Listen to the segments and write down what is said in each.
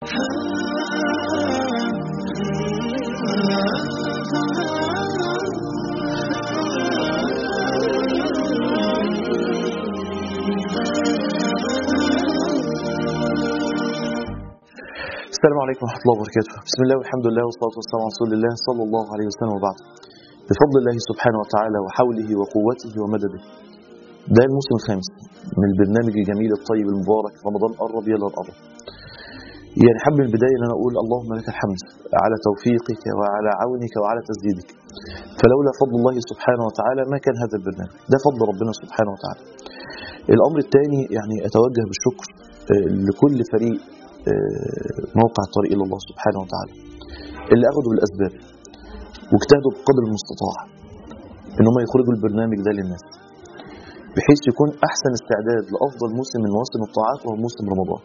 السلام عليكم ورحمة الله وبركاته بسم الله والحمد لله والصلاة والسلام على رسول الله صلى الله عليه وسلم وبعد بفضل الله سبحانه وتعالى وحوله وقوته ومدده ده الموسم الخامس من البرنامج الجميل الطيب المبارك رمضان قرب يلا نقرب يعني حابب البداية ان انا اقول اللهم لك الحمد على توفيقك وعلى عونك وعلى تسديدك فلولا فضل الله سبحانه وتعالى ما كان هذا البرنامج ده فضل ربنا سبحانه وتعالى الامر الثاني يعني اتوجه بالشكر آه، لكل فريق آه، موقع الطريق الى الله سبحانه وتعالى اللي اخذوا بالاسباب واجتهدوا بقدر المستطاع ان هم يخرجوا البرنامج ده للناس بحيث يكون احسن استعداد لافضل موسم من مواسم الطاعات وهو موسم رمضان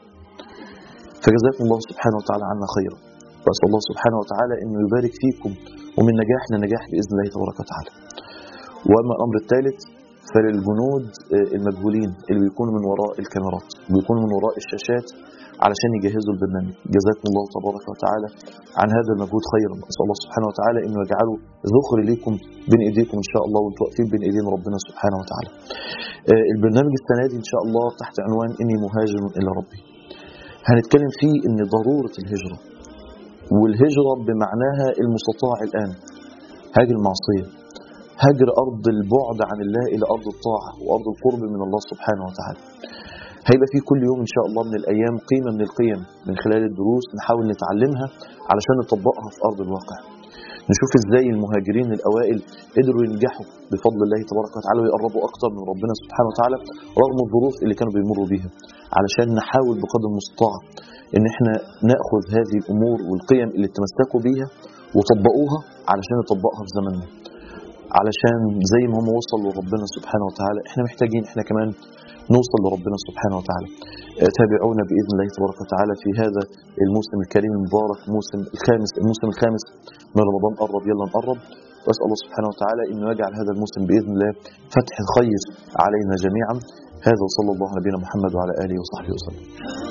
فجزاكم الله سبحانه وتعالى عنا خيرا واسال الله سبحانه وتعالى انه يبارك فيكم ومن نجاحنا نجاح باذن الله تبارك وتعالى واما الامر الثالث فللجنود آه، المجهولين اللي بيكونوا من وراء الكاميرات بيكونوا من وراء الشاشات علشان يجهزوا البرنامج جزاكم الله تبارك وتعالى عن هذا المجهود خيرا اسال الله سبحانه وتعالى انه يجعله ذخر ليكم بين ايديكم ان شاء الله وانتم واقفين بين ايدين ربنا سبحانه وتعالى آه، البرنامج السنه دي ان شاء الله تحت عنوان اني مهاجر الى ربي هنتكلم فيه ان ضروره الهجره والهجره بمعناها المستطاع الان هاجر المعصيه هاجر ارض البعد عن الله الى ارض الطاعه وارض القرب من الله سبحانه وتعالى هيبقى في كل يوم ان شاء الله من الايام قيمه من القيم من خلال الدروس نحاول نتعلمها علشان نطبقها في ارض الواقع نشوف ازاي المهاجرين الاوائل قدروا ينجحوا بفضل الله تبارك وتعالى ويقربوا اكتر من ربنا سبحانه وتعالى رغم الظروف اللي كانوا بيمروا بيها علشان نحاول بقدر المستطاع ان احنا ناخذ هذه الامور والقيم اللي تمسكوا بيها وطبقوها علشان نطبقها في زماننا علشان زي ما هم وصلوا لربنا سبحانه وتعالى احنا محتاجين احنا كمان نوصل لربنا سبحانه وتعالى آه، تابعونا باذن الله تبارك وتعالى في هذا الموسم الكريم المبارك موسم الخامس الموسم الخامس من رمضان قرب يلا نقرب واسال الله سبحانه وتعالى انه يجعل هذا الموسم باذن الله فتح خير علينا جميعا هذا وصلى الله على نبينا محمد وعلى اله وصحبه وسلم